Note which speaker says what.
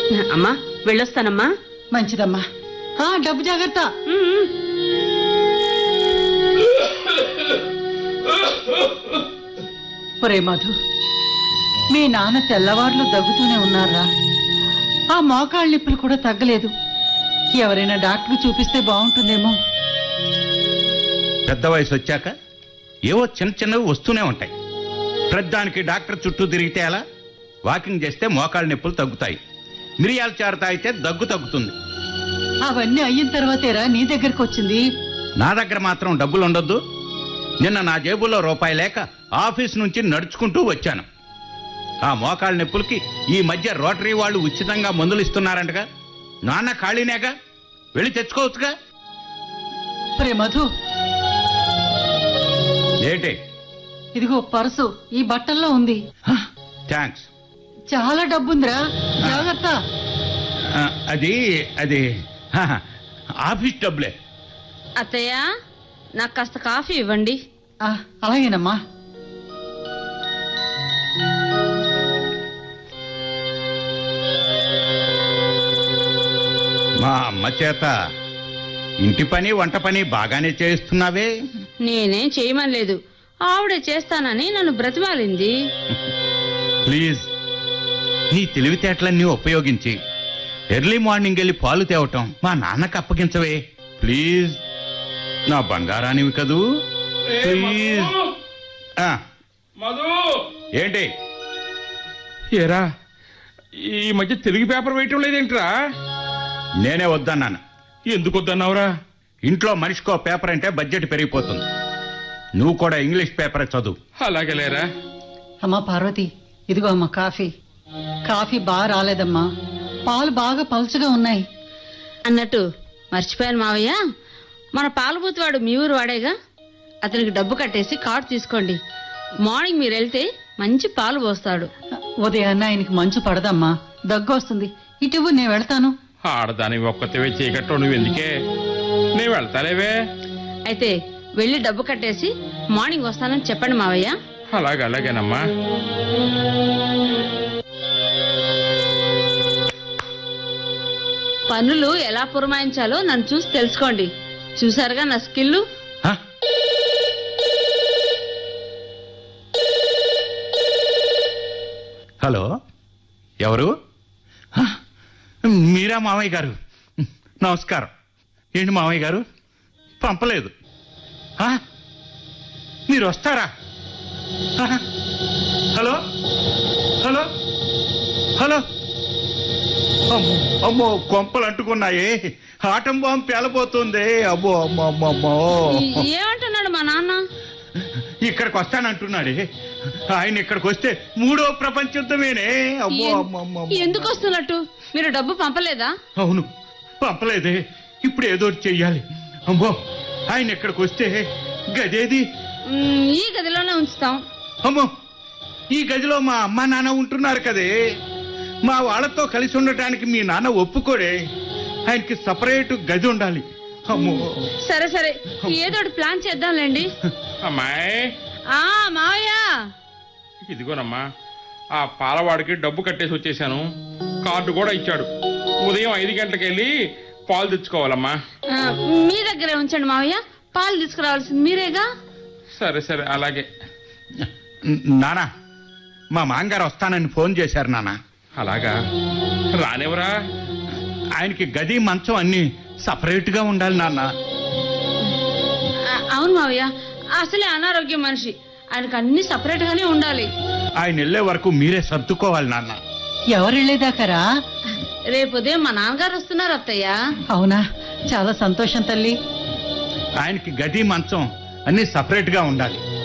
Speaker 1: అమ్మా వెళ్ళొస్తానమ్మా
Speaker 2: మంచిదమ్మా ఆ డబ్బు జాగ్రత్త
Speaker 1: ఉమ్, ఉమ్.
Speaker 2: ఒరే మధు మీ నాన్న తెల్లవార్లు దగ్గుతూనే ఉన్నారా ఆ మోకాళ్ళ నిప్పులు కూడా తగ్గలేదు ఎవరైనా డాక్టర్ చూపిస్తే బాగుంటుందేమో
Speaker 3: పెద్ద వయసు వచ్చాక ఏవో చిన్న చిన్నవి వస్తూనే ఉంటాయి ప్రతిదానికి డాక్టర్ చుట్టూ తిరిగితే ఎలా వాకింగ్ చేస్తే మోకాళ్ళ నొప్పులు తగ్గుతాయి మిరియాల చారు తాగితే దగ్గు తగ్గుతుంది
Speaker 2: అవన్నీ అయిన తర్వాతేరా నీ దగ్గరకు వచ్చింది
Speaker 3: నా దగ్గర మాత్రం డబ్బులు ఉండొద్దు నిన్న నా జేబులో రూపాయి లేక ఆఫీస్ నుంచి నడుచుకుంటూ వచ్చాను ఆ మోకాళ్ళ నొప్పులకి ఈ మధ్య రోటరీ వాళ్ళు ఉచితంగా మందులు ఇస్తున్నారంటగా నాన్న ఖాళీనేగా వెళ్ళి తెచ్చుకోవచ్చుగా
Speaker 2: ఒరే మధు
Speaker 3: ఏంటి
Speaker 2: ఇదిగో పర్సు ఈ బట్టల్లో ఉంది
Speaker 3: థ్యాంక్స్
Speaker 2: చాలా డబ్బుందిరా జాగ్రత్త
Speaker 3: ఆ, అది అది హ, ఆఫీస్ డబ్బులే
Speaker 1: అత్తయ్య నాకు కాస్త కాఫీ ఇవ్వండి
Speaker 2: ఆ, అలాగేనమ్మా
Speaker 3: మా అమ్మ చేత ఇంటి పని వంట పని బాగానే చేస్తున్నావే
Speaker 1: నేనేం చేయమనలేదు ఆవిడే చేస్తానని నన్ను బ్రతిమాలింది
Speaker 3: ప్లీజ్ నీ తెలివితేటలన్నీ ఉపయోగించి ఎర్లీ మార్నింగ్ వెళ్ళి పాలు తేవటం మా నాన్నకు అప్పగించవే ప్లీజ్ నా బంగారానివి కదూ ప్లీజ్ ఆ,
Speaker 4: మధు
Speaker 3: ఏంటి
Speaker 4: ఏరా ఈ మధ్య తెలుగు పేపర్ వేయటం లేదేంట్రా
Speaker 3: నేనే వద్దన్నాను
Speaker 4: ఎందుకు వద్దన్నావురా
Speaker 3: ఇంట్లో మనిషికో పేపర్ అంటే బడ్జెట్ పెరిగిపోతుంది నువ్వు కూడా ఇంగ్లీష్ పేపర్ చదువు
Speaker 4: అలాగే లేరా
Speaker 2: అమ్మా పార్వతి ఇదిగో అమ్మా కాఫీ కాఫీ బాగా రాలేదమ్మా పాలు బాగా పలుచగా ఉన్నాయి
Speaker 1: అన్నట్టు మర్చిపోయాను మావయ్య మన పాలబూతివాడు మీ ఊరు వాడేగా అతనికి డబ్బు కట్టేసి కార్డు తీసుకోండి మార్నింగ్ మీరు వెళ్తే మంచి పాలు పోస్తాడు
Speaker 2: ఉదయాన్నే ఆయనకి మంచు పడదమ్మా దగ్గు వస్తుంది ఇటువు నేను వెళ్తాను
Speaker 4: ఆడదాని ఒక్కతివే చీకట్లో నువ్వు ఎందుకే నేను వెళ్తాలేవే
Speaker 1: అయితే వెళ్ళి డబ్బు కట్టేసి మార్నింగ్ వస్తానని చెప్పండి మావయ్య
Speaker 4: అలాగే అలాగేనమ్మా
Speaker 1: పనులు ఎలా పురమాయించాలో నన్ను చూసి తెలుసుకోండి చూసారుగా నా స్కిల్లు
Speaker 3: హ? హలో ఎవరు హ? మీరా మామయ్య గారు నమస్కారం ఏంటి మామయ్య గారు పంపలేదు హ? మీరు వస్తారా హ? హలో హలో హలో అమ్మో అమ్మో కొంపలు అంటుకున్నాయి ఆటం బాంబు పేలబోతుంది అమ్మో అమ్మో అమ్మో అమ్మో
Speaker 1: ఈ- ఏమంటున్నాడు మా నాన్న
Speaker 3: ఇక్కడికి వస్తానంటున్నాడే ఆయన ఇక్కడికి వస్తే మూడో ప్రపంచ యుద్ధమేనే అమ్మో
Speaker 1: ఎన్-
Speaker 3: అమ్మో అమ్మో అమ్మో.
Speaker 1: ఎందుకు వస్తున్నట్టు మీరు డబ్బు పంపలేదా
Speaker 3: అవును పంపలేదే ఇప్పుడు ఏదో ఒకటి చెయ్యాలి అమ్మో ఆయన ఇక్కడికి వస్తే గదేది
Speaker 1: మ్, ఈ గదిలోనే ఉంచుతాం
Speaker 3: అమ్మో ఈ గదిలో మా అమ్మ నాన్న ఉంటున్నారు కదే మా వాళ్ళతో కలిసి ఉండటానికి మీ నాన్న ఒప్పుకోడే ఆయనకి సపరేట్ గది ఉండాలి అమ్మో
Speaker 1: సరే సరే ఏదో ఒకటి ప్లాన్ చేద్దాంలేండి
Speaker 4: అమ్మాయి
Speaker 1: ఆ మావయ్య
Speaker 4: ఇదిగోనమ్మా ఆ పాలవాడికి డబ్బు కట్టేసి వచ్చేసాను కార్డు కూడా ఇచ్చాడు ఉదయం ఐదు గంటలకు వెళ్ళి పాలు తెచ్చుకోవాలమ్మా
Speaker 1: ఆ, మీ దగ్గరే ఉంచండి మావయ్య పాలు తీసుకురావాల్సింది మీరేగా
Speaker 4: సరే సరే అలాగే
Speaker 3: నానా మా మాంగారు వస్తానని ఫోన్ చేశారు నాన్న
Speaker 4: అలాగా రానివరా
Speaker 3: ఆయనకి గది మంచం అన్ని సపరేట్ గా ఉండాలి నాన్న
Speaker 1: ఆ, అవును మావయ్య అసలే అనారోగ్యం మనిషి ఆయనకు అన్ని సపరేట్ గానే ఉండాలి
Speaker 3: ఆయన వెళ్ళే వరకు మీరే సర్దుకోవాలి నాన్న
Speaker 2: ఎవరు వెళ్ళేదాకరా
Speaker 1: రేపు ఉదయం మా నాన్నగారు వస్తున్నారు అత్తయ్య
Speaker 2: అవునా చాలా సంతోషం తల్లి
Speaker 3: ఆయనకి గది మంచం అన్ని సపరేట్ గా ఉండాలి